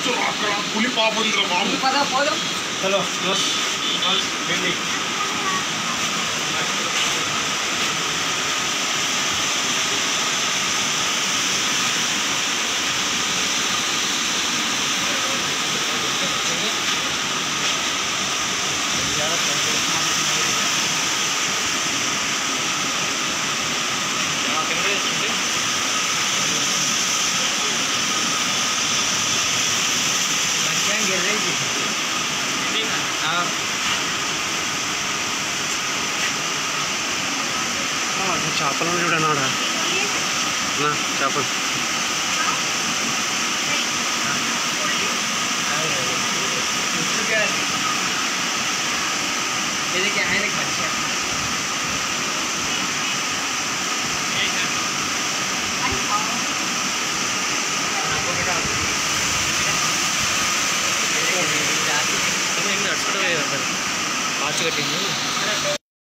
కొంచెం అక్కడ పులి పాప ఉందిరా బాబు పద పోదాం చలో దోస్త్ వెళ్ళి చేపలు చూడండి ఆడ నా చేపలు ये क्या है देख बच्चा నడుచుకుంటూ ఫాస్ట్ కట్టింది